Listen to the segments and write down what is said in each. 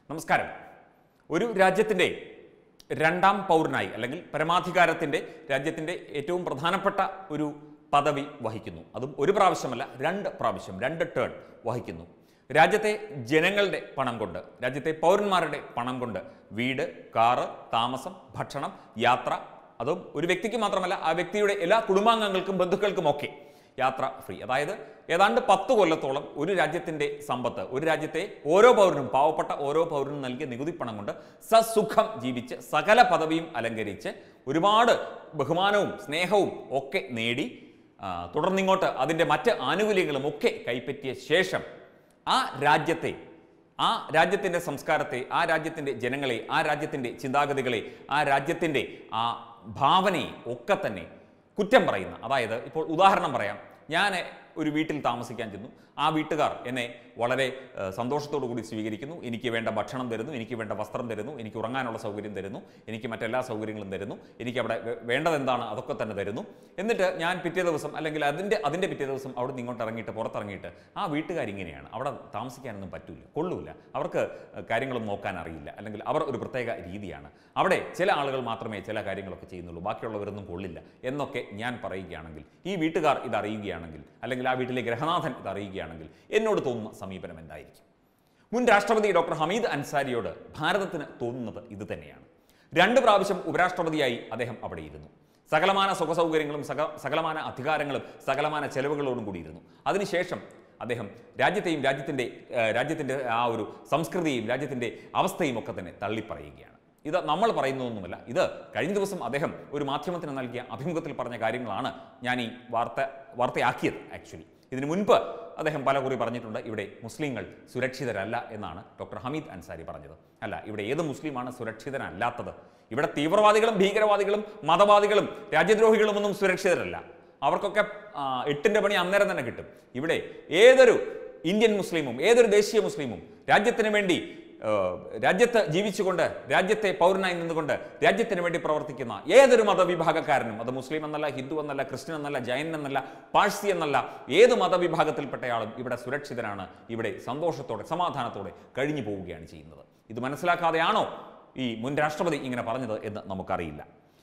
നമസ്കാരം ഒരു രാജ്യത്തിൻ്റെ രണ്ടാം പൗരനായി അല്ലെങ്കിൽ പരമാധികാരത്തിൻ്റെ രാജ്യത്തിൻ്റെ ഏറ്റവും പ്രധാനപ്പെട്ട ഒരു പദവി വഹിക്കുന്നു അതും ഒരു പ്രാവശ്യമല്ല രണ്ട് പ്രാവശ്യം രണ്ട് ടേൺ വഹിക്കുന്നു രാജ്യത്തെ ജനങ്ങളുടെ പണം കൊണ്ട് രാജ്യത്തെ പൗരന്മാരുടെ പണം കൊണ്ട് വീട് കാറ് താമസം ഭക്ഷണം യാത്ര അതും ഒരു വ്യക്തിക്ക് മാത്രമല്ല ആ വ്യക്തിയുടെ എല്ലാ കുടുംബാംഗങ്ങൾക്കും ബന്ധുക്കൾക്കും ഒക്കെ യാത്ര ഫ്രീ അതായത് ഏതാണ്ട് പത്ത് കൊല്ലത്തോളം ഒരു രാജ്യത്തിന്റെ സമ്പത്ത് ഒരു രാജ്യത്തെ ഓരോ പൗരനും പാവപ്പെട്ട ഓരോ പൗരനും നൽകിയ നികുതി പണം കൊണ്ട് സസുഖം ജീവിച്ച് സകല പദവിയും അലങ്കരിച്ച് ഒരുപാട് ബഹുമാനവും സ്നേഹവും ഒക്കെ നേടി ആ, തുടർന്നിങ്ങോട്ട് അതിൻ്റെ മറ്റ് ആനുകൂല്യങ്ങളും ഒക്കെ കൈപ്പറ്റിയ ശേഷം ആ രാജ്യത്തെ ആ രാജ്യത്തിൻ്റെ സംസ്കാരത്തെ ആ രാജ്യത്തിൻ്റെ ജനങ്ങളെ ആ രാജ്യത്തിൻ്റെ ചിന്താഗതികളെ ആ രാജ്യത്തിൻ്റെ ആ ഭാവനയെ ഒക്കെ തന്നെ കുറ്റം പറയുന്ന അതായത് ഇപ്പോൾ ഉദാഹരണം പറയാം ഞാൻ ഒരു വീട്ടിൽ താമസിക്കാൻ ചെന്നു ആ വീട്ടുകാർ എന്നെ വളരെ ഏഹ്, സന്തോഷത്തോടു കൂടി സ്വീകരിക്കുന്നു എനിക്ക് വേണ്ട ഭക്ഷണം തരുന്നു എനിക്ക് വേണ്ട വസ്ത്രം തരുന്നു എനിക്ക് ഉറങ്ങാനുള്ള സൗകര്യം തരുന്നു എനിക്ക് മറ്റെല്ലാ സൗകര്യങ്ങളും തരുന്നു എനിക്ക് അവിടെ വേ- വേണ്ടതെന്താണ് അതൊക്കെ തന്നെ തരുന്നു എന്നിട്ട് ഞാൻ പിറ്റേ ദിവസം അല്ലെങ്കിൽ അതിൻ്റെ അതിൻ്റെ പിറ്റേ ദിവസം അവിടെ നിന്ന് ഇങ്ങോട്ട് ഇറങ്ങിയിട്ട് പുറത്തിറങ്ങിയിട്ട് ആ വീട്ടുകാരിങ്ങനെയാണ് അവിടെ താമസിക്കാനൊന്നും പറ്റൂല കൊള്ളൂല അവർക്ക് കാര്യങ്ങളൊന്നും നോക്കാൻ അറിയില്ല അല്ലെങ്കിൽ അവർ ഒരു പ്രത്യേക രീതിയാണ് അവിടെ ചില ആളുകൾ മാത്രമേ ചില കാര്യങ്ങളൊക്കെ ചെയ്യുന്നുള്ളൂ ബാക്കിയുള്ളവരൊന്നും കൊള്ളില്ല എന്നൊക്കെ ഞാൻ പറയുകയാണെങ്കിൽ ഈ വീട്ടുകാർ ഇത് അറിയുകയാണെങ്കിൽ അല്ലെങ്കിൽ ആ വീട്ടിലെ ഗ്രഹനാഥൻ ഇത് അറിയുകയാണെങ്കിൽ എന്നോട് തോന്നുന്ന സമീപനം എന്തായിരിക്കും മുൻ രാഷ്ട്രപതി ഡോക്ടർ ഹമീദ് അൻസാരിയോട് ഭാരതത്തിന് തോന്നുന്നത് ഇത് തന്നെയാണ് രണ്ട് പ്രാവശ്യം ഉപരാഷ്ട്രപതിയായി അദ്ദേഹം അവിടെ ഇരുന്നു സകലമാന സുഖസൗകര്യങ്ങളും സക സകലമാന അധികാരങ്ങളും സകലമാന ചെലവുകളോടും കൂടി ഇരുന്നു അതിനുശേഷം അദ്ദേഹം രാജ്യത്തെയും രാജ്യത്തിൻ്റെ ഏഹ്, രാജ്യത്തിൻ്റെ ആ ഒരു സംസ്കൃതിയും രാജ്യത്തിൻ്റെ അവസ്ഥയും ഒക്കെ തന്നെ തള്ളിപ്പറയുകയാണ് ഇത് നമ്മൾ പറയുന്നതൊന്നുമല്ല ഇത് കഴിഞ്ഞ ദിവസം അദ്ദേഹം ഒരു മാധ്യമത്തിന് നൽകിയ അഭിമുഖത്തിൽ പറഞ്ഞ കാര്യങ്ങളാണ് ഞാൻ ഈ വാർത്ത വാർത്തയാക്കിയത് ആക്ച്വലി ഇതിനു മുൻപ് അദ്ദേഹം പലകുറി പറഞ്ഞിട്ടുണ്ട് ഇവിടെ മുസ്ലിങ്ങൾ സുരക്ഷിതരല്ല എന്നാണ് ഡോക്ടർ ഹമീദ് അൻസാരി പറഞ്ഞത് അല്ല ഇവിടെ ഏത് മുസ്ലിമാണ് സുരക്ഷിതനല്ലാത്തത് ഇവിടെ തീവ്രവാദികളും ഭീകരവാദികളും മതവാദികളും രാജ്യദ്രോഹികളും ഒന്നും സുരക്ഷിതരല്ല അവർക്കൊക്കെ ആ, എട്ടിന്റെ പണി അന്നേരം തന്നെ കിട്ടും ഇവിടെ ഏതൊരു ഇന്ത്യൻ മുസ്ലിമും ഏതൊരു ദേശീയ മുസ്ലിമും രാജ്യത്തിന് വേണ്ടി ഏഹ്, രാജ്യത്ത് ജീവിച്ചുകൊണ്ട് രാജ്യത്തെ പൗരനായി നിന്നുകൊണ്ട് രാജ്യത്തിന് വേണ്ടി പ്രവർത്തിക്കുന്ന ഏതൊരു മതവിഭാഗക്കാരനും അത് മുസ്ലിം എന്നല്ല ഹിന്ദു എന്നല്ല ക്രിസ്ത്യൻ എന്നല്ല ജൈൻ എന്നല്ല പാഴ്സി എന്നല്ല ഏത് മതവിഭാഗത്തിൽപ്പെട്ടയാളും ഇവിടെ സുരക്ഷിതനാണ് ഇവിടെ സന്തോഷത്തോടെ സമാധാനത്തോടെ കഴിഞ്ഞു പോവുകയാണ് ചെയ്യുന്നത് ഇത് മനസ്സിലാക്കാതെയാണോ ഈ മുൻ രാഷ്ട്രപതി ഇങ്ങനെ പറഞ്ഞത് എന്ന് നമുക്കറിയില്ല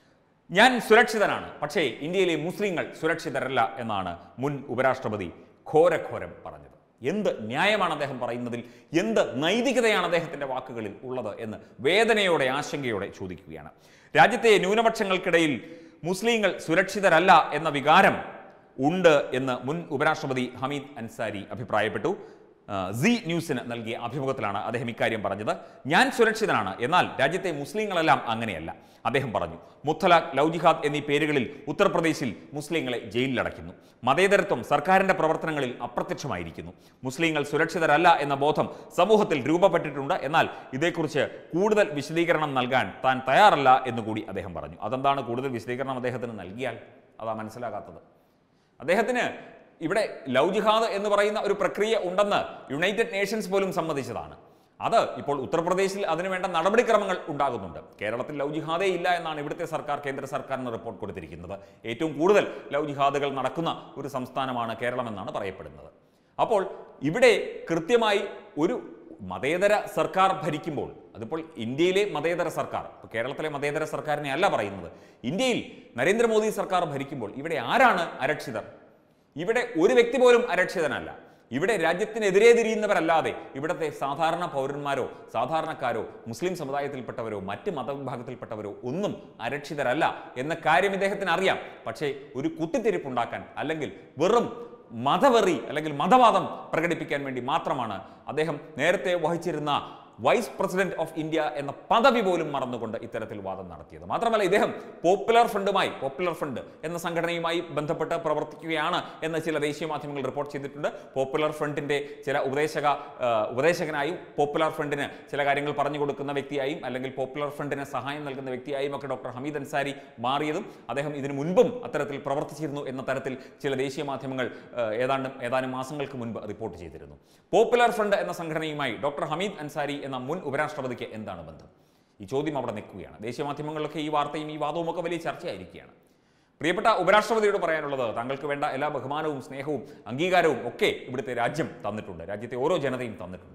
ഞാൻ സുരക്ഷിതനാണ് പക്ഷേ ഇന്ത്യയിലെ മുസ്ലിങ്ങൾ സുരക്ഷിതരല്ല എന്നാണ് മുൻ ഉപരാഷ്ട്രപതി ഘോരഘോരം പറഞ്ഞത് എന്ത് ന്യായമാണ് അദ്ദേഹം പറയുന്നതിൽ എന്ത് നൈതികതയാണ് അദ്ദേഹത്തിന്റെ വാക്കുകളിൽ ഉള്ളത് എന്ന് വേദനയോടെ ആശങ്കയോടെ ചോദിക്കുകയാണ് രാജ്യത്തെ ന്യൂനപക്ഷങ്ങൾക്കിടയിൽ മുസ്ലിങ്ങൾ സുരക്ഷിതരല്ല എന്ന വികാരം ഉണ്ട് എന്ന് മുൻ ഉപരാഷ്ട്രപതി ഹമീദ് അൻസാരി അഭിപ്രായപ്പെട്ടു ആ, സി ന്യൂസിന് നൽകിയ അഭിമുഖത്തിലാണ് അദ്ദേഹം ഇക്കാര്യം പറഞ്ഞത് ഞാൻ സുരക്ഷിതനാണ് എന്നാൽ രാജ്യത്തെ മുസ്ലിങ്ങളെല്ലാം അങ്ങനെയല്ല അദ്ദേഹം പറഞ്ഞു മുത്തലാഖ് ലവ് ജിഹാദ് എന്നീ പേരുകളിൽ ഉത്തർപ്രദേശിൽ മുസ്ലിങ്ങളെ ജയിലിലടയ്ക്കുന്നു മതേതരത്വം സർക്കാരിന്റെ പ്രവർത്തനങ്ങളിൽ അപ്രത്യക്ഷമായിരിക്കുന്നു മുസ്ലിങ്ങൾ സുരക്ഷിതരല്ല എന്ന ബോധം സമൂഹത്തിൽ രൂപപ്പെട്ടിട്ടുണ്ട് എന്നാൽ ഇതേക്കുറിച്ച് കൂടുതൽ വിശദീകരണം നൽകാൻ താൻ തയ്യാറല്ല എന്നുകൂടി അദ്ദേഹം പറഞ്ഞു അതെന്താണ് കൂടുതൽ വിശദീകരണം അദ്ദേഹത്തിന് നൽകിയാൽ അതാ മനസ്സിലാകാത്തത് അദ്ദേഹത്തിന് ഇവിടെ ലവ് ജിഹാദ് എന്ന് പറയുന്ന ഒരു പ്രക്രിയ ഉണ്ടെന്ന് യുണൈറ്റഡ് നേഷൻസ് പോലും സമ്മതിച്ചതാണ് അത് ഇപ്പോൾ ഉത്തർപ്രദേശിൽ അതിനുവേണ്ട നടപടിക്രമങ്ങൾ ഉണ്ടാകുന്നുണ്ട് കേരളത്തിൽ ലവ് ജിഹാദേ ഇല്ല എന്നാണ് ഇവിടുത്തെ സർക്കാർ കേന്ദ്ര സർക്കാരിന് റിപ്പോർട്ട് കൊടുത്തിരിക്കുന്നത് ഏറ്റവും കൂടുതൽ ലവ് ജിഹാദുകൾ നടക്കുന്ന ഒരു സംസ്ഥാനമാണ് കേരളം എന്നാണ് പറയപ്പെടുന്നത് അപ്പോൾ ഇവിടെ കൃത്യമായി ഒരു മതേതര സർക്കാർ ഭരിക്കുമ്പോൾ അതിപ്പോൾ ഇന്ത്യയിലെ മതേതര സർക്കാർ ഇപ്പോൾ കേരളത്തിലെ മതേതര സർക്കാരിനെ അല്ല പറയുന്നത് ഇന്ത്യയിൽ നരേന്ദ്രമോദി സർക്കാർ ഭരിക്കുമ്പോൾ ഇവിടെ ആരാണ് അരക്ഷിതർ ഇവിടെ ഒരു വ്യക്തി പോലും അരക്ഷിതനല്ല ഇവിടെ രാജ്യത്തിനെതിരെ തിരിയുന്നവരല്ലാതെ ഇവിടുത്തെ സാധാരണ പൗരന്മാരോ സാധാരണക്കാരോ മുസ്ലിം സമുദായത്തിൽപ്പെട്ടവരോ മറ്റ് മതവിഭാഗത്തിൽപ്പെട്ടവരോ ഒന്നും അരക്ഷിതരല്ല എന്ന കാര്യം ഇദ്ദേഹത്തിന് അറിയാം പക്ഷേ ഒരു കുത്തിത്തിരിപ്പുണ്ടാക്കാൻ അല്ലെങ്കിൽ വെറും മതവെറി അല്ലെങ്കിൽ മതവാദം പ്രകടിപ്പിക്കാൻ വേണ്ടി മാത്രമാണ് അദ്ദേഹം നേരത്തെ വഹിച്ചിരുന്ന വൈസ് പ്രസിഡന്റ് ഓഫ് ഇന്ത്യ എന്ന പദവി പോലും മറന്നുകൊണ്ട് ഇത്തരത്തിൽ വാദം നടത്തിയത് മാത്രമല്ല ഇദ്ദേഹം പോപ്പുലർ ഫ്രണ്ടുമായി പോപ്പുലർ ഫ്രണ്ട് എന്ന സംഘടനയുമായി ബന്ധപ്പെട്ട് പ്രവർത്തിക്കുകയാണ് എന്ന് ചില ദേശീയ മാധ്യമങ്ങൾ റിപ്പോർട്ട് ചെയ്തിട്ടുണ്ട് പോപ്പുലർ ഫ്രണ്ടിന്റെ ചില ഉപദേശക ആ, ഉപദേശകനായും പോപ്പുലർ ഫ്രണ്ടിന് ചില കാര്യങ്ങൾ പറഞ്ഞു കൊടുക്കുന്ന വ്യക്തിയായും അല്ലെങ്കിൽ പോപ്പുലർ ഫ്രണ്ടിന് സഹായം നൽകുന്ന വ്യക്തിയായും ഒക്കെ ഡോക്ടർ ഹമീദ് അൻസാരി മാറിയതും അദ്ദേഹം ഇതിനു മുൻപും അത്തരത്തിൽ പ്രവർത്തിച്ചിരുന്നു എന്ന തരത്തിൽ ചില ദേശീയ മാധ്യമങ്ങൾ ആ, ഏതാണ്ട് ഏതാനും മാസങ്ങൾക്ക് മുൻപ് റിപ്പോർട്ട് ചെയ്തിരുന്നു പോപ്പുലർ ഫ്രണ്ട് എന്ന സംഘടനയുമായി ഡോക്ടർ ഹമീദ് അൻസാരി എന്ന മുൻ ഉപരാഷ്ട്രപതിക്ക് എന്താണ് ബന്ധം ഈ ചോദ്യം അവിടെ നിൽക്കുകയാണ് ദേശീയ മാധ്യമങ്ങളിലൊക്കെ ഈ വാർത്തയും ഈ വാദവും ഒക്കെ വലിയ ചർച്ചയായിരിക്കുകയാണ് പ്രിയപ്പെട്ട ഉപരാഷ്ട്രപതിയോട് പറയാനുള്ളത് താങ്കൾക്ക് വേണ്ട എല്ലാ ബഹുമാനവും സ്നേഹവും അംഗീകാരവും ഒക്കെ ഇവിടുത്തെ രാജ്യം തന്നിട്ടുണ്ട് രാജ്യത്തെ ഓരോ ജനതയും തന്നിട്ടുണ്ട്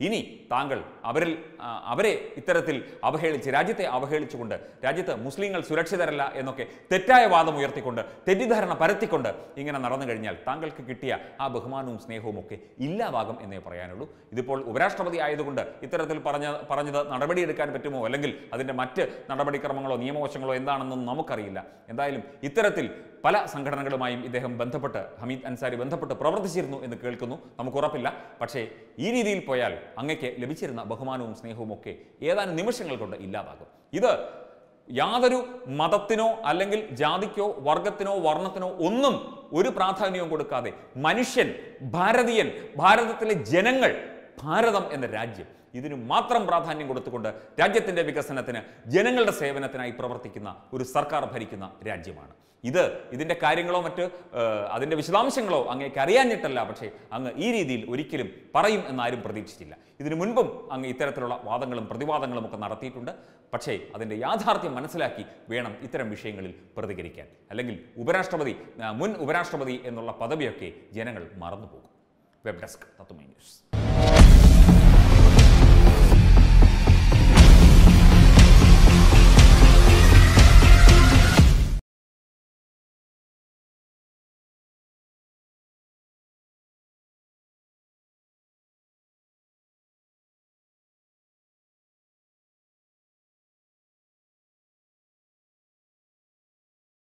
ഇനി താങ്കൾ അവരിൽ ആ, അവരെ ഇത്തരത്തിൽ അവഹേളിച്ച് രാജ്യത്തെ അവഹേളിച്ചുകൊണ്ട് രാജ്യത്ത് മുസ്ലിങ്ങൾ സുരക്ഷിതരല്ല എന്നൊക്കെ തെറ്റായ വാദം ഉയർത്തിക്കൊണ്ട് തെറ്റിദ്ധാരണ പരത്തിക്കൊണ്ട് ഇങ്ങനെ നടന്നു കഴിഞ്ഞാൽ താങ്കൾക്ക് കിട്ടിയ ആ ബഹുമാനവും സ്നേഹവും ഒക്കെ ഇല്ലാതാകും എന്നേ പറയാനുള്ളൂ ഇതിപ്പോൾ ഉപരാഷ്ട്രപതി ആയതുകൊണ്ട് ഇത്തരത്തിൽ പറഞ്ഞ പറഞ്ഞത് നടപടിയെടുക്കാൻ പറ്റുമോ അല്ലെങ്കിൽ അതിൻ്റെ മറ്റ് നടപടിക്രമങ്ങളോ നിയമവശങ്ങളോ എന്താണെന്നൊന്നും നമുക്കറിയില്ല എന്തായാലും ഇത്തരത്തിൽ പല സംഘടനകളുമായും ഇദ്ദേഹം ബന്ധപ്പെട്ട് ഹമീദ് അൻസാരി ബന്ധപ്പെട്ട് പ്രവർത്തിച്ചിരുന്നു എന്ന് കേൾക്കുന്നു നമുക്ക് ഉറപ്പില്ല പക്ഷേ ഈ രീതിയിൽ പോയാൽ അങ്ങയ്ക്ക് ലഭിച്ചിരുന്ന ബഹുമാനവും സ്നേഹവും ഒക്കെ ഏതാനും നിമിഷങ്ങൾ കൊണ്ട് ഇല്ലാതാകും ഇത് യാതൊരു മതത്തിനോ അല്ലെങ്കിൽ ജാതിക്കോ വർഗത്തിനോ വർണ്ണത്തിനോ ഒന്നും ഒരു പ്രാധാന്യവും കൊടുക്കാതെ മനുഷ്യൻ ഭാരതീയൻ ഭാരതത്തിലെ ജനങ്ങൾ ഭാരതം എന്ന രാജ്യം ഇതിന് മാത്രം പ്രാധാന്യം കൊടുത്തുകൊണ്ട് രാജ്യത്തിന്റെ വികസനത്തിന് ജനങ്ങളുടെ സേവനത്തിനായി പ്രവർത്തിക്കുന്ന ഒരു സർക്കാർ ഭരിക്കുന്ന രാജ്യമാണ് ഇത് ഇതിന്റെ കാര്യങ്ങളോ മറ്റ് ഏഹ്, അതിന്റെ വിശദാംശങ്ങളോ അങ്ങേക്ക് അറിയാഞ്ഞിട്ടല്ല പക്ഷേ അങ്ങ് ഈ രീതിയിൽ ഒരിക്കലും പറയും എന്നാരും പ്രതീക്ഷിച്ചില്ല ഇതിനു മുൻപും അങ്ങ് ഇത്തരത്തിലുള്ള വാദങ്ങളും പ്രതിവാദങ്ങളും ഒക്കെ നടത്തിയിട്ടുണ്ട് പക്ഷേ അതിന്റെ യാഥാർത്ഥ്യം മനസ്സിലാക്കി വേണം ഇത്തരം വിഷയങ്ങളിൽ പ്രതികരിക്കാൻ അല്ലെങ്കിൽ ഉപരാഷ്ട്രപതി ആ, മുൻ ഉപരാഷ്ട്രപതി എന്നുള്ള പദവിയൊക്കെ ജനങ്ങൾ മറന്നുപോകും വെബ് ഡെസ്ക് തത്വമൈ ന്യൂസ്